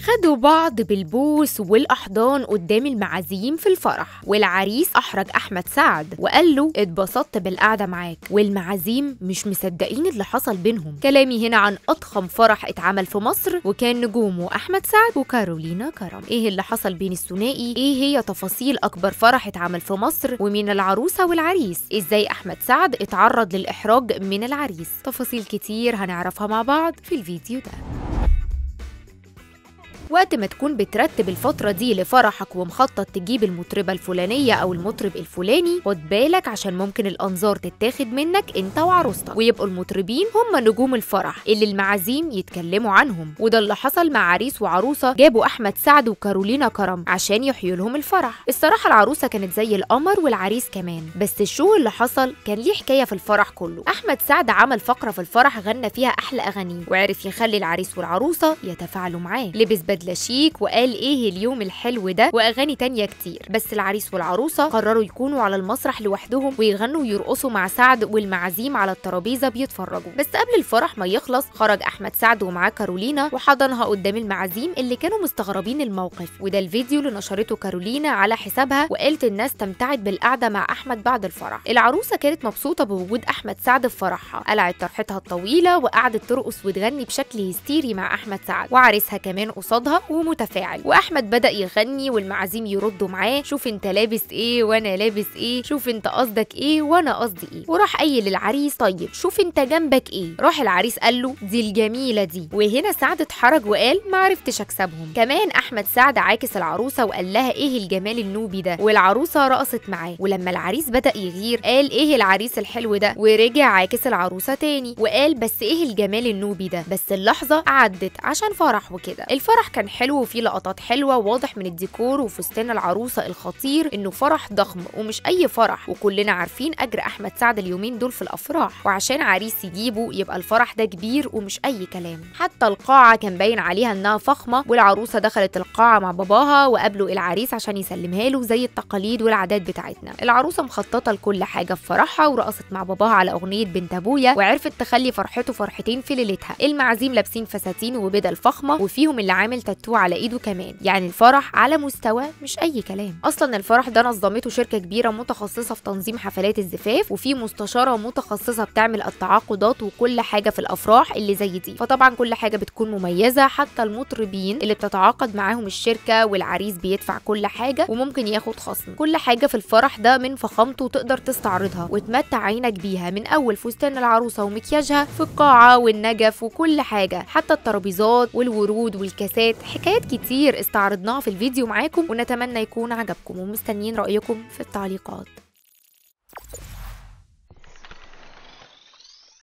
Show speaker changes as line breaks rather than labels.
خدوا بعض بالبوس والأحضان قدام المعازيم في الفرح والعريس أحرج أحمد سعد وقال له اتبسطت بالقعدة معاك والمعازيم مش مصدقين اللي حصل بينهم كلامي هنا عن أضخم فرح اتعمل في مصر وكان نجومه أحمد سعد وكارولينا كرم إيه اللي حصل بين الثنائي إيه هي تفاصيل أكبر فرح اتعمل في مصر ومين العروسة والعريس إزاي أحمد سعد اتعرض للإحراج من العريس تفاصيل كتير هنعرفها مع بعض في الفيديو ده وقت ما تكون بترتب الفترة دي لفرحك ومخطط تجيب المطربة الفلانية أو المطرب الفلاني خد بالك عشان ممكن الأنظار تتاخد منك أنت وعروستك ويبقوا المطربين هم نجوم الفرح اللي المعازيم يتكلموا عنهم وده اللي حصل مع عريس وعروسة جابوا أحمد سعد وكارولينا كرم عشان يحيوا لهم الفرح الصراحة العروسة كانت زي القمر والعريس كمان بس الشو اللي حصل كان ليه حكاية في الفرح كله أحمد سعد عمل فقرة في الفرح غنى فيها أحلى أغانيه وعرف يخلي العريس والعروسة يتفاعلوا معاه لبس بدلة شيك وقال ايه اليوم الحلو ده واغاني تانية كتير بس العريس والعروسة قرروا يكونوا على المسرح لوحدهم ويغنوا ويرقصوا مع سعد والمعازيم على الترابيزة بيتفرجوا بس قبل الفرح ما يخلص خرج احمد سعد ومعاه كارولينا وحضنها قدام المعازيم اللي كانوا مستغربين الموقف وده الفيديو اللي نشرته كارولينا على حسابها وقالت الناس استمتعت بالقعدة مع احمد بعد الفرح العروسة كانت مبسوطة بوجود احمد سعد في فرحها قلعت طرحتها الطويلة وقعدت ترقص وتغني بشكل هستيري مع احمد سعد وعريسها كمان قصادها ومتفاعل واحمد بدا يغني والمعازيم يردوا معاه شوف انت لابس ايه وانا لابس ايه شوف انت قصدك ايه وانا قصدي ايه وراح قايل للعريس طيب شوف انت جنبك ايه راح العريس قال له دي الجميله دي وهنا سعد اتحرج وقال ما عرفتش اكسبهم كمان احمد سعد عاكس العروسه وقال لها ايه الجمال النوبي ده والعروسه رقصت معاه ولما العريس بدا يغير قال ايه العريس الحلو ده ورجع عاكس العروسه تاني وقال بس ايه الجمال النوبي ده بس اللحظه عدت عشان فرح وكده الفرح كان حلو وفيه لقطات حلوه واضح من الديكور وفستان العروسه الخطير انه فرح ضخم ومش اي فرح وكلنا عارفين اجر احمد سعد اليومين دول في الافراح وعشان عريس يجيبه يبقى الفرح ده كبير ومش اي كلام حتى القاعه كان باين عليها انها فخمه والعروسه دخلت القاعه مع باباها وقابلوا العريس عشان يسلمها له زي التقاليد والعادات بتاعتنا العروسه مخططه لكل حاجه في فرحها ورقصت مع باباها على اغنيه بنت ابويا وعرفت تخلي فرحته فرحتين في ليلتها المعازيم لابسين فساتين وبدل فخمه وفيهم اللي عامل تاتو على ايده كمان يعني الفرح على مستوى مش اي كلام اصلا الفرح ده نظمته شركه كبيره متخصصه في تنظيم حفلات الزفاف وفي مستشاره متخصصه بتعمل التعاقدات وكل حاجه في الافراح اللي زي دي فطبعا كل حاجه بتكون مميزه حتى المطربين اللي بتتعاقد معاهم الشركه والعريس بيدفع كل حاجه وممكن ياخد خصم كل حاجه في الفرح ده من فخامته تقدر تستعرضها وتمتع عينك بيها من اول فستان العروسه ومكياجها في القاعه والنجف وكل حاجه حتى الترابيزات والورود والكاسات حكايات كتير استعرضناها في الفيديو معاكم ونتمنى يكون عجبكم ومستنيين رايكم في التعليقات